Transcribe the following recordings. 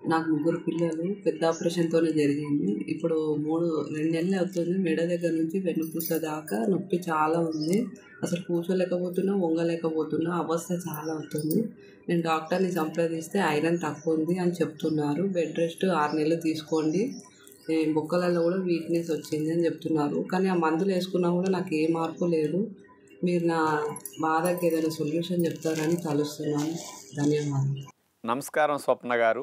నాకు ముగ్గురు పిల్లలు పెద్ద ఆపరేషన్తోనే జరిగింది ఇప్పుడు మూడు రెండు నెలలు అవుతుంది మెడ దగ్గర నుంచి వెన్నుపూస దాకా నొప్పి చాలా ఉంది అసలు కూర్చోలేకపోతున్నా వంగలేకపోతున్నా అవస్థ చాలా అవుతుంది నేను డాక్టర్ని సంప్రదిస్తే ఐరన్ తక్కువ ఉంది అని చెప్తున్నారు బెడ్ రెస్ట్ ఆరు నెలలు తీసుకోండి ఏ బొక్కలలో కూడా వీక్నెస్ వచ్చింది అని చెప్తున్నారు కానీ ఆ మందులు వేసుకున్నా కూడా నాకు ఏ మార్పు లేదు మీరు నా బాధకి ఏదైనా సొల్యూషన్ చెప్తారని కలుస్తున్నాను ధన్యవాదాలు నమస్కారం స్వప్న గారు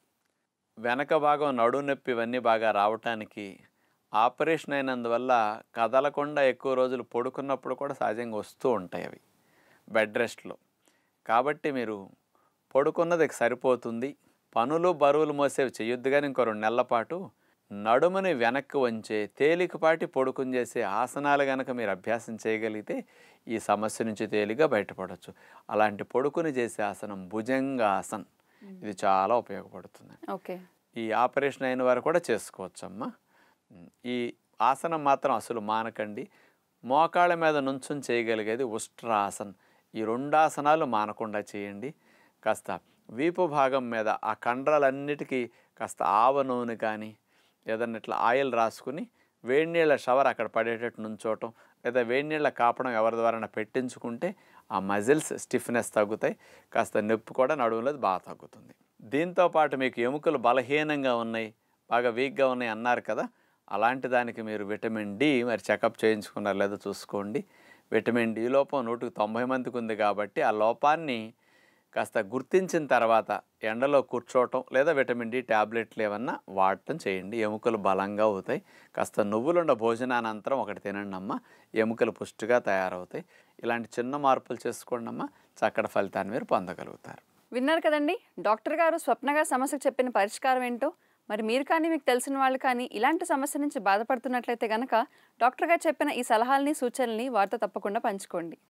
వెనక భాగం నడు నొప్పి ఇవన్నీ బాగా రావటానికి ఆపరేషన్ అయినందువల్ల కదలకుండా ఎక్కువ రోజులు పడుకున్నప్పుడు కూడా సహజంగా వస్తూ ఉంటాయి అవి బెడ్ రెస్ట్లో కాబట్టి మీరు పడుకున్నది సరిపోతుంది పనులు బరువులు మోసేవి చేయొద్దు కానీ ఇంకో రెండు నెలల పాటు నడుముని వెనక్కి వంచే తేలికపాటి పొడుకుని చేసే ఆసనాలు కనుక మీరు అభ్యాసం చేయగలిగితే ఈ సమస్య నుంచి తేలిగ్గా బయటపడవచ్చు అలాంటి పొడుకుని చేసే ఆసనం భుజంగాసన్ ఇది చాలా ఉపయోగపడుతుంది ఓకే ఈ ఆపరేషన్ అయిన వారు కూడా చేసుకోవచ్చమ్మా ఉమ్, ఈ ఆసనం మాత్రం అసలు మానకండి మోకాళ్ళ మీద నుంచుని చేయగలిగేది ఉష్ట్రాసన్ ఈ రెండు ఆసనాలు మానకుండా చేయండి కాస్త వీపు భాగం మీద ఆ కండరాలన్నిటికీ కాస్త ఆవ నూనె కానీ ఏదన్నా ఇట్లా ఆయిల్ రాసుకుని వేడి నీళ్ళ షవర్ అక్కడ పడేటట్టు నుంచోవటం లేదా వేడి నీళ్ళ కాపడం ఎవరి ద్వారా పెట్టించుకుంటే ఆ మజిల్స్ స్టిఫ్నెస్ తగ్గుతాయి కాస్త నొప్పి కూడా నడుములో బాగా తగ్గుతుంది దీంతో పాటు మీకు ఎముకలు బలహీనంగా ఉన్నాయి బాగా వీక్గా ఉన్నాయి అన్నారు కదా అలాంటి దానికి మీరు విటమిన్ డి మరి చెకప్ చేయించుకున్నారు లేదో చూసుకోండి విటమిన్ డి లోపం నూటికి తొంభై మందికి ఉంది కాబట్టి ఆ లోపాన్ని కాస్త గుర్తించిన తర్వాత ఎండలో కూర్చోవటం లేదా విటమిన్ డి ట్యాబ్లెట్లు ఏమన్నా వాడటం చేయండి ఎముకలు బలంగా అవుతాయి కాస్త నువ్వులుండ భోజనానంతరం ఒకటి తినండి అమ్మ ఎముకలు పుష్టిగా తయారవుతాయి ఇలాంటి చిన్న మార్పులు చేసుకోండి అమ్మ చక్కటి ఫలితాన్ని మీరు పొందగలుగుతారు విన్నారు కదండి డాక్టర్ గారు స్వప్న గారి సమస్యకు చెప్పిన పరిష్కారం ఏంటో మరి మీరు కానీ మీకు తెలిసిన వాళ్ళు కానీ ఇలాంటి సమస్య నుంచి బాధపడుతున్నట్లయితే గనక డాక్టర్ గారు చెప్పిన ఈ సలహాలని సూచనల్ని వారితో తప్పకుండా పంచుకోండి